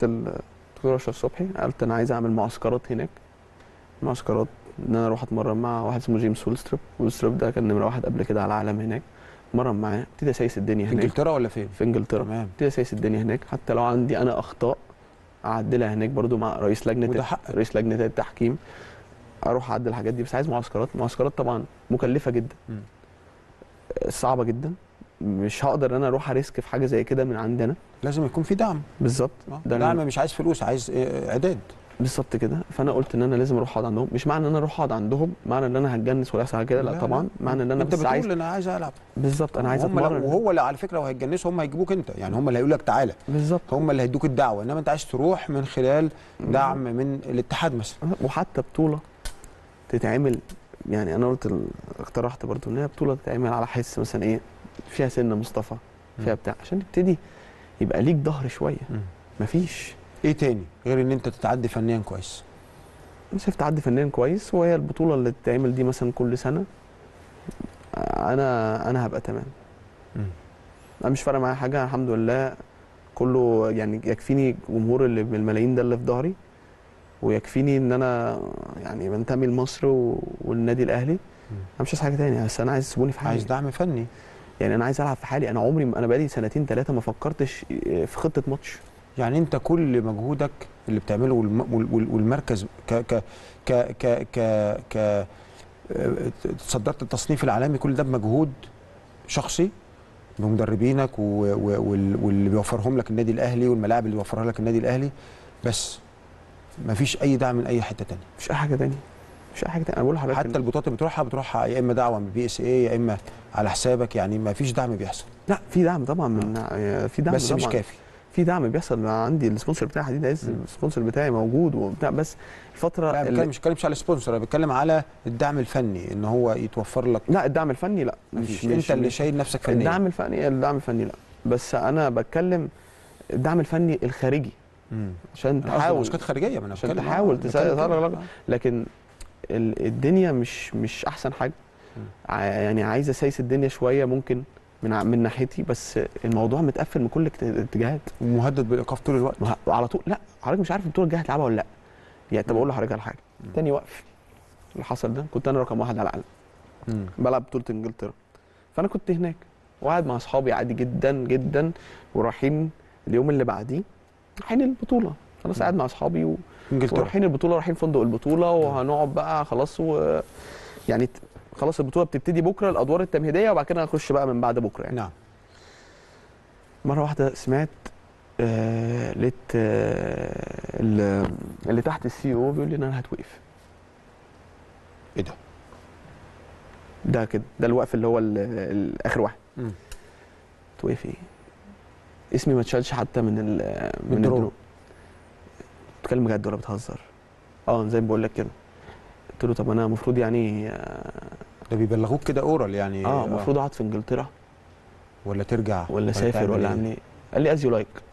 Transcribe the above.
الدكتور اشرف صبحي قلت انا عايز اعمل معسكرات هناك معسكرات ان انا اروح اتمرن مع واحد اسمه جيمس وولستروب وولستروب ده كان نمره واحد قبل كده على العالم هناك اتمرن معاه ابتدي اسايس الدنيا في هناك انجلترا ولا فين؟ في انجلترا تمام ابتدي اسايس الدنيا هناك حتى لو عندي انا اخطاء اعدلها هناك برضو مع رئيس وده لجنه حقك. رئيس لجنه التحكيم اروح اعدل الحاجات دي بس عايز معسكرات معسكرات طبعا مكلفه جدا مم. صعبه جدا مش هقدر ان انا اروح اريسك في حاجه زي كده من عندنا لازم يكون في دعم بالظبط آه. ده دعم أنا- مش عايز فلوس عايز آه، اعداد بالظبط كده فانا قلت ان انا لازم اروح اقعد عندهم مش معنى ان انا اروح اقعد عندهم معنى ان انا هتجنس ولا يحصل حاجه كده لا, لا، طبعا لا. معنى ان انا انت بس بتقول عايز انا عايز العب بالظبط انا عايز هم لو- اتمرن وهو اللي على فكره لو هيتجنسوا هم هيجيبوك انت يعني هم اللي هيقولوا لك تعالى بالظبط هم اللي هيدوك الدعوه انما انت عايز تروح من خلال دعم من الاتحاد مثلا وحتى بطوله تتعمل يعني انا قلت ال- اقترحت برضو ان هي بطوله تتعمل على حس مثلا ايه فيها سن مصطفى فيها مم. بتاع عشان تبتدي يبقى ليك ظهر شويه مفيش ايه تاني غير ان انت تتعدي فنيا كويس مش تعدي فنيا كويس وهي البطوله اللي تتعمل دي مثلا كل سنه انا انا هبقى تمام مم. انا مش فارقه معايا حاجه الحمد لله كله يعني يكفيني جمهور اللي بالملايين ده اللي في ظهري ويكفيني ان انا يعني بنتمي لمصر و- والنادي الاهلي انا مش عايز حاجه تاني بس انا عايز يسيبوني في حالي عايز دعم فني يعني انا عايز العب في حالي انا عمري ما- انا بقالي سنتين ثلاثه ما فكرتش في خطه ماتش يعني انت كل مجهودك اللي بتعمله والم- وال- وال- والمركز ك ك ك ك ك, ك آه، تصدرت التصنيف العالمي كل ده بمجهود شخصي بمدربينك و- و- وال- واللي بيوفرهم لك النادي الاهلي والملاعب اللي بيوفرها لك النادي الاهلي بس مفيش اي دعم من اي حته تانية مش اي حاجه تانية مش اي حاجه تانية انا بقول لحضرتك حتى إن- البطولات اللي بتروحها بتروحها يا اما دعوه من البي اس اي يا اما على حسابك يعني مفيش دعم بيحصل لا في دعم طبعا من في دعم بس طبعا مش كافي في دعم بيحصل أنا عندي السبونسر بتاعي حديد عز مم. السبونسر بتاعي موجود وبتاع بس الفتره لا اللي- بتكلم مش بتكلمش على السبونسر انا بتكلم على الدعم الفني ان هو يتوفر لك لا الدعم الفني لا مفيش انت اللي شايل نفسك فنيا الدعم الفني الدعم الفني لا بس انا بتكلم الدعم الفني الخارجي مم. عشان أنا قصدي تحاول ماسكات خارجيه ما انا عشان بتكلم- تحاول آه، تسيطر بتكلم كده. على الراجل. لكن ال- الدنيا مش مش احسن حاجه مم. ع- يعني عايز اسايس الدنيا شويه ممكن من ع- من ناحيتي بس الموضوع متقفل من كل اكت- الاتجاهات ومهدد بالايقاف طول الوقت وه- وعلى طول لا حضرتك مش عارف البطوله الجايه هتلعبها ولا لا يعني طب مم. اقول لحضرتك على حاجه مم. تاني وقف اللي حصل ده كنت انا رقم واحد على العالم مم. بلعب بطوله انجلترا فانا كنت هناك وقاعد مع اصحابي عادي جدا جدا ورايحين اليوم اللي بعديه رايحين البطوله خلاص مم. قاعد مع اصحابي و... انجلترا ورايحين البطوله رايحين فندق البطوله وهنقعد بقى خلاص و... يعني ت- خلاص البطوله بتبتدي بكره الادوار التمهيديه وبعد كده هنخش بقى من بعد بكره يعني نعم مره واحده سمعت آه لقيت آه ال- اللي تحت السي او بيقول لي ان انا هتوقف ايه ده ده كده ده الوقف اللي هو ال- ال- اخر واحد مم. توقف ايه اسمي ما اتشالش حتى من ال من الدرو. الدرو بتتكلم بجد ولا بتهزر اه زي ما بقول لك كده قلت له طب انا المفروض يعني اه ده بيبلغوك كده اورال يعني آه، المفروض اقعد في انجلترا ولا ترجع ولا اسافر تعمل ولا إيه؟ اعمل ايه قال لي از يو لايك